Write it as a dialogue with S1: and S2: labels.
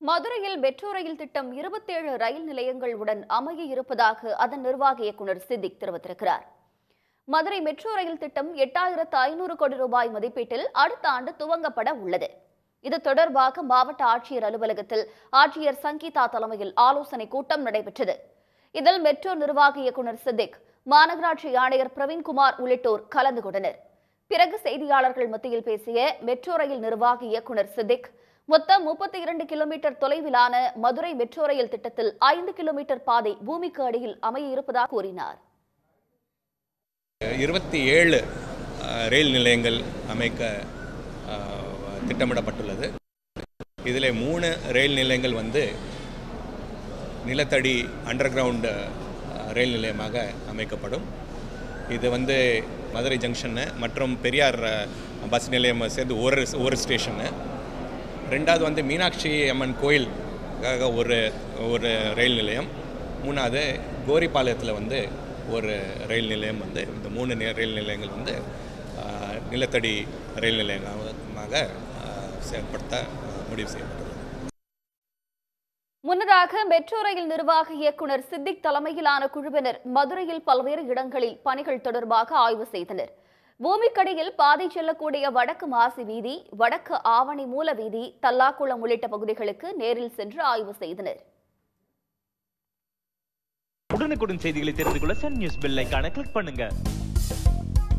S1: மதுரையில் metro rail திட்டம் இருபத்தேழு ரயில் நிலையங்கள் உடன் அமைய இருப்பதாக அதன் நிர்வாக இயக்குநர் சித்திக் தெரிவித்திருக்கிறார் மதுரை மெட்ரோ ரயில் திட்டம் எட்டாயிரத்து ஐநூறு கோடி ரூபாய் மதிப்பீட்டில் அடுத்த ஆண்டு துவங்கப்பட உள்ளது இது தொடர்பாக மாவட்ட ஆட்சியர் அலுவலகத்தில் ஆட்சியர் சங்கீதா தலைமையில் ஆலோசனை கூட்டம் நடைபெற்றது இதில் மெட்ரோ நிர்வாக இயக்குநர் சித்திக் மாநகராட்சி ஆணையர் பிரவீன்குமார் உள்ளிட்டோர் கலந்து கொண்டனர் பிறகு செய்தியாளர்கள் மத்தியில் பேசிய மெட்ரோ ரயில் நிர்வாக இயக்குநர் சித்திக் மொத்தம் முப்பத்தி இரண்டு கிலோமீட்டர் தொலைவிலான மதுரை மெட்ரோ ரயில் திட்டத்தில் ஐந்து கிலோமீட்டர் பாதை பூமிக்கு அடியில் அமைய இருப்பதாக கூறினார்
S2: இருபத்தி ஏழு ரயில் நிலையங்கள் அமைக்க அஹ், திட்டமிடப்பட்டுள்ளது இதில் மூணு ரயில் நிலையங்கள் வந்து நிலத்தடி அண்டர் கிரவுண்டு ரயில் நிலையமாக அமைக்கப்படும் இது வந்து மதுரை ஜங்ஷன்னு மற்றும் பெரியார் அஹ், பஸ் நிலையம் சேர்ந்து ஒரு ஒரு ஸ்டேஷனு ரெண்டாவது வந்து மீனாட்சி அம்மன் கோயிலுக்காக ஒரு ஒரு ரயில் நிலையம் மூணாவது கோரிப்பாளையத்தில் வந்து ஒரு ரயில் நிலையம் வந்து இந்த மூணு நி- ரயில் நிலையங்கள் வந்து ஆஹ், நிலத்தடி ரயில் நிலையமாக ஆஹ், செயல்படுத்த ஆஹ், முடிவு செய்யப்பட்டுள்ளது
S1: முன்னதாக மெட்ரோ ரயில் நிர்வாக இயக்குநர் சித்திக் தலைமையிலான குழுவினர் மதுரையில் பல்வேறு இடங்களில் பணிகள் தொடர்பாக ஆய்வு செய்தனர் பூமிக்கடியில் பாதை செல்லக்கூடிய வடக்கு மாசி வீதி வடக்கு ஆவணி மூல வீதி தல்லாக்குளம் உள்ளிட்ட பகுதிகளுக்கு நேரில் சென்று ஆய்வு செய்தனர்
S3: உடனுக்குடன் செய்திகளை தெரிந்து கொள்ள சன் நியூஸ் பெல் ஐகானை கிளிக் பண்ணுங்க